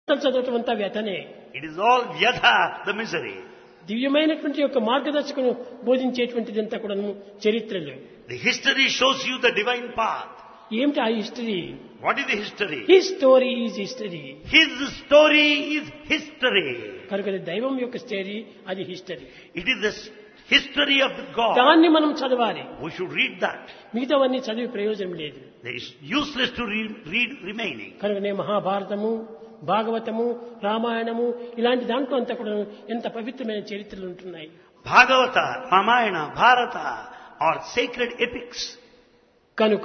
చదవటం అంతా వ్యతనే It is all vyatha, the misery. దివ్యమైనటువంటి యొక్క మార్గదర్శకును బోధించేటువంటిది అంతా కూడా చరిత్రలు The history shows you the divine path. ఏమిటి ఆ history What is the history? His story is history His story is history. కనుక దైవం యొక్క స్టోరీ అది history It is the s- history of God. దాన్ని మనం చదవాలి We should read that. మిగతావన్నీ చదివి ప్రయోజనం లేదు It is useless to read, read remaining. కనుకనే మహాభారతము భాగవతము రామాయణము ఇలాంటి దాంట్లో అంతా కూడా ఎంత పవిత్రమైన చరిత్రలు ఉంటున్నాయి Bhagavata, Ramayana, Bharata are sacred epics. కనుక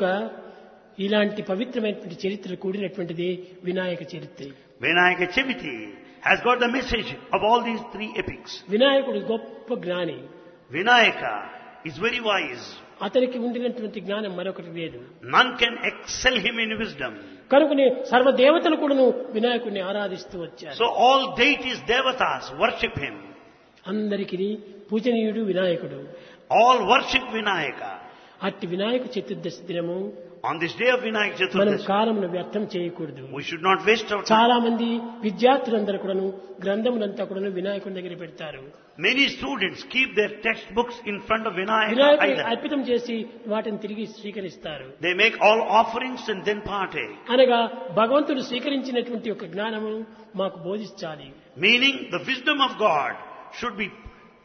ఇలాంటి పవిత్రమైనటువంటి చరిత్ర కూడినటువంటిది వినాయక చరిత్ర Vinayaka Chaviti has got the message of all these three epics. వినాయకుడు గొప్ప జ్ఞాని Vinayaka is very wise. అతనికి ఉండినటువంటి జ్ఞానం మరొకటి లేదు None can excel him in wisdom. కనుకనే సర్వదేవతలు కూడాను వినాయకుడిని ఆరాధిస్తూ వచ్చారు So all deities, devatas worship him. అందరికీ పూజనీయుడు వినాయకుడు All worship Vinayaka. అట్టి వినాయక చతుర్దశి దినము On this day of Vinayak మనం Chaturdashi, కాలమును వ్యర్థం చేయకూడదు we should not waste our time. చాలా మంది విద్యార్థులందరూ కూడాను గ్రంథములంతా కూడాను వినాయకుడి దగ్గర పెడతారు Many students keep their textbooks in front of Vinayaka వినాయకుడికి idol. అర్పితం చేసి వాటిని తిరిగి స్వీకరిస్తారు They make all offerings and then partake. అనగా భగవంతుడు స్వీకరించినటువంటి ఒక జ్ఞానము మాకు బోధించాలి Meaning the wisdom of God should be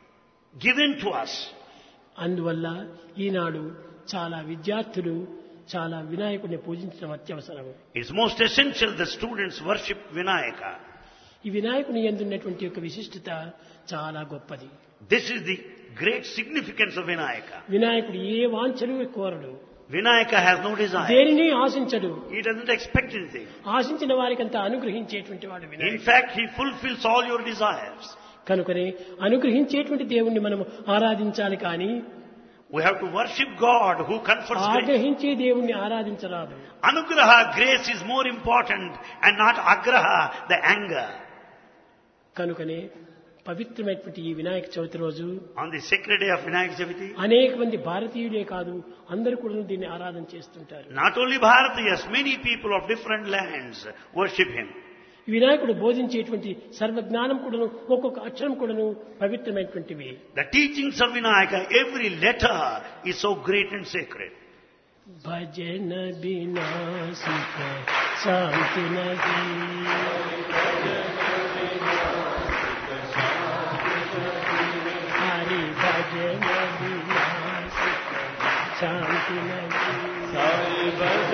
given to us. అందువల్ల ఈనాడు చాలా విద్యార్థులు చాలా వినాయకుడిని పూజించడం అత్యవసరం It's most essential that students worship Vinayaka. ఈ వినాయకుని ఎందున్నటువంటి యొక్క విశిష్టత చాలా గొప్పది This is the great significance of Vinayaka. వినాయకుడు ఏ వాంఛలు కోరడు Vinayaka has no desire. దేనిని ఆశించడు He doesn't expect anything. ఆశించిన వారికి అంత అనుగ్రహించేటువంటి వాడు In వినాయకుడు fact, he fulfills all your desires. కనుకనే అనుగ్రహించేటువంటి దేవుణ్ణి మనం ఆరాధించాలి కానీ We have to worship God who confers grace. ఆగ్రహించే దేవుణ్ణి ఆరాధించరాదు Anugraha, grace is more important and not agraha, the anger. కనుకనే పవిత్రమైనటువంటి ఈ వినాయక చవితి రోజు On the sacred day of Vinayak Chaviti, అనేక మంది భారతీయులే కాదు అందరూ కూడా దీన్ని ఆరాధన చేస్తుంటారు not only Bharatiyas, many people of different lands worship him. ఈ వినాయకుడు బోధించేటువంటి సర్వజ్ఞానం కూడాను ఒక్కొక్క అక్షరం కూడాను పవిత్రమైనటువంటివి The teachings of Vinayaka, every letter is so great and sacred. భజన వినాశిక శాంతి నది హరి భజన వినాశిక శాంతి నది